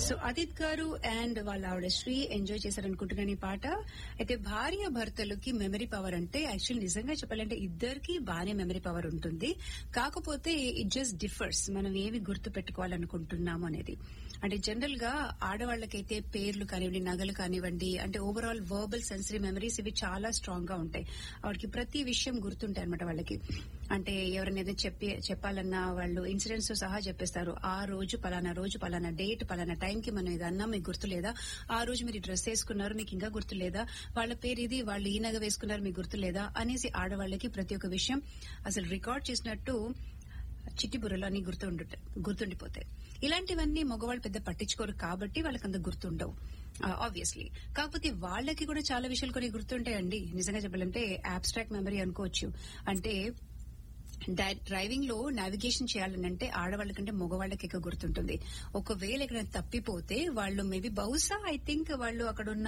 So Adit గారు and వాళ్ళ ఆవిడ శ్రీ ఎంజాయ్ చేశారనుకుంటున్నాను ఈ పాట అయితే భార్య భర్తలకి మెమరీ పవర్ అంటే యాక్చువల్లీ నిజంగా చెప్పాలంటే ఇద్దరికి బాగానే మెమరీ పవర్ ఉంటుంది కాకపోతే ఇట్ జస్ట్ డిఫర్స్ మనం ఏవి గుర్తు పెట్టుకోవాలనుకుంటున్నాము అనేది అంటే జనరల్ గా ఆడవాళ్ళకైతే పేర్లు కానివ్వండి నగలు కానివ్వండి అంటే ఓవరాల్ వర్బల్ సెన్సరీ మెమరీస్ ఇవి చాలా స్ట్రాంగ్ గా ఉంటాయి వాడికి ప్రతి విషయం గుర్తుంటాయి అనమాట వాళ్ళకి అంటే ఎవరైనా ఏదైనా చెప్పి చెప్పాలన్నా వాళ్ళు ఇన్సిడెంట్స్ తో సహా చెప్పేస్తారు ఆ రోజు పలానా రోజు పలానా డేట్ పలానా టైం కి మనం ఇది అన్నా మీకు గుర్తులేదా ఆ రోజు మీరు డ్రెస్ వేసుకున్నారు మీకు ఇంకా గుర్తులేదా వాళ్ళ పేరు ఇది వాళ్ళు ఈ నగ వేసుకున్నారు మీకు గుర్తులేదా అనేసి ఆడవాళ్ళకి ప్రతి ఒక్క విషయం అసలు రికార్డ్ చేసినట్టు చిట్టి బుర్రలు అన్ని గుర్తుండు గుర్తుండిపోతాయి ఇలాంటివన్నీ మగవాళ్ళు పెద్ద పట్టించుకోరు కాబట్టి వాళ్ళకి అంత గుర్తుండవు ఆబ్వియస్లీ కాకపోతే వాళ్ళకి కూడా చాలా విషయాలు కొన్ని గుర్తుంటాయండి నిజంగా చెప్పాలంటే అబ్స్ట్రాక్ట్ మెమరీ అనుకోవచ్చు అంటే డ్రైవింగ్ లో నావిగేషన్ చేయాలనంటే ఆడవాళ్ళ కంటే మగవాళ్ళకి ఎక్కువ గుర్తుంటుంది ఒకవేళ ఇక్కడ తప్పిపోతే వాళ్ళు మేబీ బహుశా ఐ థింక్ వాళ్ళు అక్కడున్న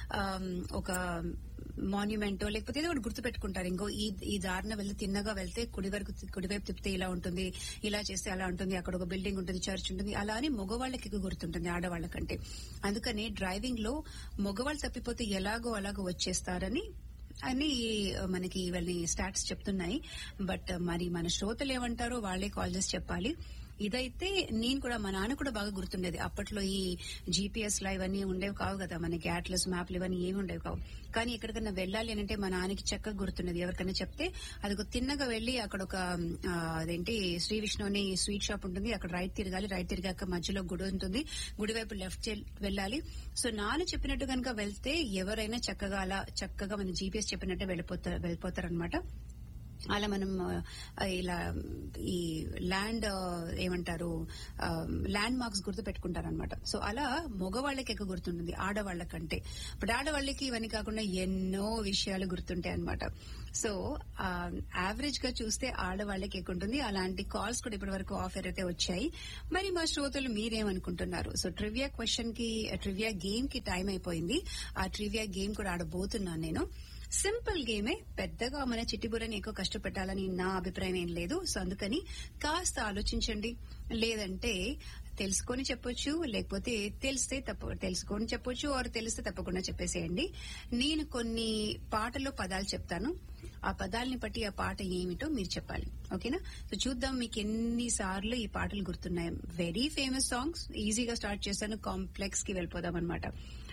ఒక మాన్యుమెంట్ లేకపోతే ఏదో ఒకటి గుర్తు పెట్టుకుంటారు ఇంకో ఈ ఈ దారిన వెళ్తే తిన్నగా వెళ్తే కుడి వరకు కుడివైపు తిప్పితే ఇలా ఉంటుంది ఇలా చేస్తే అలా ఉంటుంది అక్కడ ఒక బిల్డింగ్ ఉంటుంది చర్చ్ ఉంటుంది అలా అని మగవాళ్ళకి ఎక్కువ గుర్తుంటుంది ఆడవాళ్ళ కంటే అందుకని డ్రైవింగ్ లో మగవాళ్ళు తప్పిపోతే ఎలాగో అలాగో వచ్చేస్తారని అని మనకి ఇవన్నీ స్టాట్స్ చెప్తున్నాయి బట్ మరి మన శ్రోతలు ఏమంటారో వాళ్లే కాల్ చేసి చెప్పాలి ఇదైతే నేను కూడా మా నాన్న కూడా బాగా గుర్తుండేది అప్పట్లో ఈ జీపీఎస్ లా ఇవన్నీ ఉండేవి కావు కదా మనకి అట్లస్ మ్యాప్లు ఇవన్నీ ఏమి ఉండేవి కావు కానీ ఎక్కడికైనా వెళ్ళాలి అంటే మా నాన్నకి చక్కగా గుర్తున్నది ఎవరికైనా చెప్తే అది ఒక తిన్నగా వెళ్లి అక్కడ ఒక అదేంటి శ్రీ విష్ణు అనే స్వీట్ షాప్ ఉంటుంది అక్కడ రైట్ తిరగాలి రైట్ తిరిగాక మధ్యలో గుడి ఉంటుంది గుడి వైపు లెఫ్ట్ వెళ్ళాలి సో నాన్న చెప్పినట్టు కనుక వెళ్తే ఎవరైనా చక్కగా అలా చక్కగా మన జీపీఎస్ చెప్పినట్టే వెళ్ళిపోతారు వెళ్ళిపోతారనమాట అలా మనం ఇలా ఈ ల్యాండ్ ఏమంటారు ల్యాండ్ మార్క్స్ గుర్తు పెట్టుకుంటారనమాట సో అలా మగవాళ్ళకి ఎక్కువ గుర్తుంటుంది ఆడవాళ్ళకంటే ఇప్పుడు ఆడవాళ్ళకి ఇవన్నీ కాకుండా ఎన్నో విషయాలు గుర్తుంటాయి అనమాట సో యావరేజ్ గా చూస్తే ఆడవాళ్ళకి ఎక్కువ ఉంటుంది అలాంటి కాల్స్ కూడా ఇప్పటి వరకు ఆఫర్ అయితే వచ్చాయి మరి మా శ్రోతలు మీరేమనుకుంటున్నారు సో ట్రివియా క్వశ్చన్ కి ట్రివియా గేమ్ కి టైం అయిపోయింది ఆ ట్రివియా గేమ్ కూడా ఆడబోతున్నాను నేను సింపుల్ గేమే పెద్దగా మన చిట్టిబుర్రని ఎక్కువ కష్టపెట్టాలని నా అభిప్రాయం ఏం లేదు సో అందుకని కాస్త ఆలోచించండి లేదంటే తెలుసుకొని చెప్పొచ్చు లేకపోతే తెలిస్తే తప్ప తెలుసుకొని చెప్పొచ్చు ఆర్ తెలిస్తే తప్పకుండా చెప్పేసేయండి నేను కొన్ని పాటలో పదాలు చెప్తాను ఆ పదాలని బట్టి ఆ పాట ఏమిటో మీరు చెప్పాలి ఓకేనా సో చూద్దాం మీకు ఎన్ని సార్లు ఈ పాటలు గుర్తున్నాయి వెరీ ఫేమస్ సాంగ్స్ ఈజీగా స్టార్ట్ చేశాను కాంప్లెక్స్ కి వెళ్ళిపోదాం అనమాట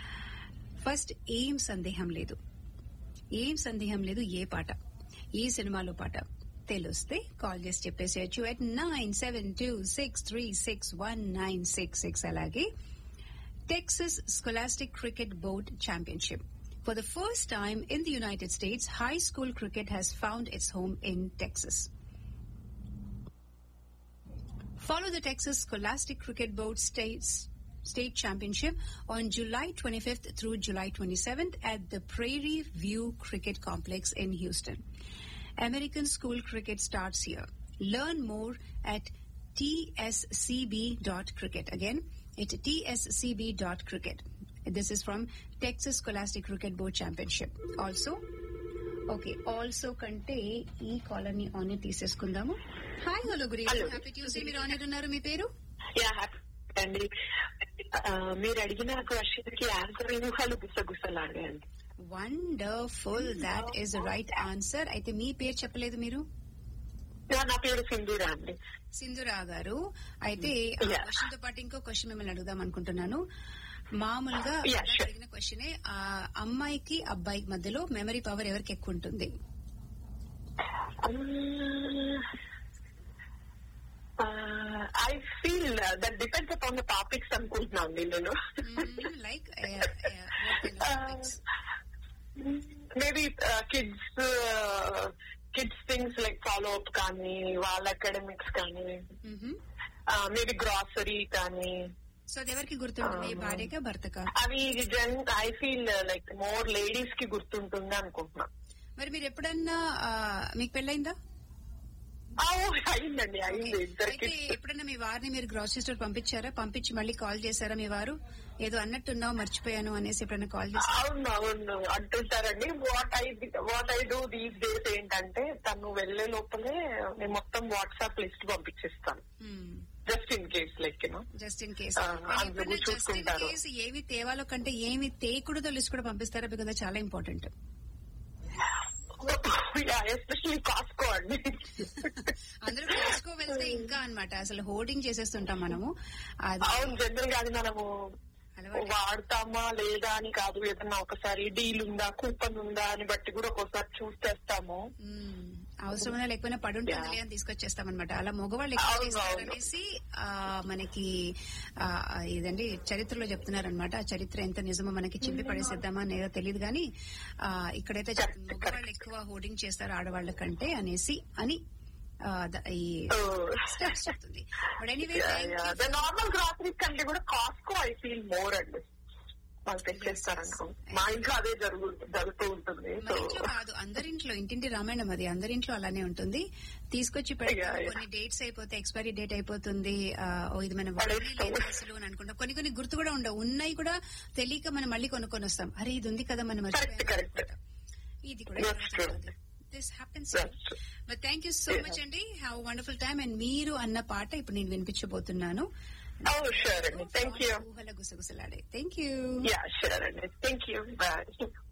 ఫస్ట్ ఏం సందేహం లేదు ఏం సందేహం లేదు ఏ పాట ఏ సినిమాలో పాట తెలిస్తే కాల్ చేసి చెప్పేసేయచ్చు at nine seven two six three six one nine six six అలాగే Texas scholastic cricket board championship For the first time in the United States, high school cricket has found its home in Texas. Follow the Texas Scholastic Cricket Board States State Championship on July 25th through July 27th at the Prairie View Cricket Complex in Houston. American school cricket starts here. Learn more at tscb.cricket. Again, it's tscb.cricket. This is from Texas Scholastic Cricket Board Championship. Also, okay also కంటే ఈ కాలనీ on తీసేసుకుందాము hi hello గురి happy Tuesday మీరు on ఉన్నారు మీ పేరు yeah happy అండి మీరు అడిగిన క్వశ్చన్ కి ఆన్సర్ ఊహలు గుసగుసలాడాయండి wonderful that is right answer అయితే మీ పేరు చెప్పలేదు మీరు నా పేరు సింధూరా అండి సింధురా గారు అయితే క్వశ్చన్ తో పాటు ఇంకో క్వశ్చన్ మిమ్మల్ని అడుగుదాం అనుకుంటున్నాను మామూలుగా అడిగిన క్వశ్చనే ఆ అమ్మాయికి అబ్బాయికి మధ్యలో మెమరీ పవర్ ఎవరికి ఎక్కువ ఉంటుంది I feel that depends upon the topics అనుకుంటున్నాను నేను like maybe kids kids things like follow up కానీ వాళ్ళ అకాడమిక్స్ కానీ మేబీ గ్రాసరీ కానీ సో అది ఎవరికి గుర్తుంటుంది భార్యగా భర్తగా అవి I feel like more ladies కి గుర్తుంటుంది అనుకుంటున్నా మరి మీరు ఎప్పుడన్నా మీకు పెళ్ళైందా అయిందండి అయింది అయితే ఎప్పుడన్నా మీ వారిని మీరు గ్రాసరీ స్టోర్ పంపించారా పంపించి మళ్ళీ కాల్ చేశారా మీ వారు ఏదో అన్నట్టున్నావు మర్చిపోయాను అనేసి ఎప్పుడన్నా కాల్ చేశారు అవును అవును అంటుంటారండి what I what I do these days ఏంటంటే తను వెళ్లే లోపలే నేను మొత్తం వాట్సాప్ లిస్ట్ పంపించేస్తాను just in case like you know just in case ఆ, అందరూ జస్ట్ ఇన్ చూసుకుంటారు. కేస్ ఏవి తేవాలో కంటే ఏమి తేకూడదో లిస్ట్ కూడా పంపిస్తారా బికాజ్ అది చాలా ఇంపార్టెంట్ ఎస్పెషల్లీ కాస్కో అండి అందరూ కాస్కో వెళ్తే ఇంకా అన్నమాట అసలు హోర్డింగ్ చేసేస్తుంటాం మనము అది అవును జనరల్ గా అది మనము అలవాటు వాడతామా లేదా అని కాదు ఏదన్నా ఒకసారి డీల్ ఉందా కూపన్ ఉందా అని బట్టి కూడా ఒక్కోసారి చూసేస్తాము మ్మ్. అవసరమైనా లేకపోయినా పడుంటుందిలే అని తీసుకొచ్చేస్తాం అనమాట అలా మగవాళ్ళు ఎక్కువ అవును, చేస్తారనేసి ఆ, మనకి ఆ, ఇదండి చరిత్రలో చెప్తున్నారనమాట ఆ చరిత్ర ఎంత నిజమో మనకి చింపి పడేసేద్దామా అనేదో తెలియదు కానీ ఆ, ఇక్కడైతే చెప్తుంది, మగవాళ్ళు ఎక్కువ హోర్డింగ్ చేస్తారు ఆడవాళ్ళ కంటే అనేసి అని ఆ, ద- ఈ స్టెప్స్ చెప్తుంది but anyway the normal groceries కంటే కూడా కాస్కో ఐ ఫీల్ మోర్ అండి వాళ్ళు తెచ్చేస్తారనుకో మా ఇంట్లో అదే జరుగు జరుగుతూ ఉంటుంది సో మన ఇంట్లో కాదు అందరింట్లో ఇంటింటి రామాయణం అది అందరింట్లో అలానే ఉంటుంది తీసుకొచ్చి పెడతాం Yeah, yeah. కొన్ని డేట్స్ అయిపోతే ఎక్స్పైరీ డేట్ అయిపోతుంది ఆ, ఓ ఇది మనం వాడనే పడేస్తాం. లేదు అసలు అని అనుకుంటాం కొన్ని కొన్ని గుర్తు కూడా ఉండవు ఉన్నాయి కూడా తెలియక మనం మళ్ళీ కొనుక్కొని వస్తాం అరే ఇది ఉంది కదా మనం Correct, correct. ఇది కూడా That's true. This happens That's true. But thank you so Yeah. Much అండి హ్యావ్ వండర్ఫుల్ టైమ్ అండ్ మీరు అన్న పాట ఇప్పుడు నేను వినిపించబోతున్నాను Oh, sure అండి thank you Oohala Gusagusalade thank you ya sure అండి థ్యాంక్ యూ బాయ్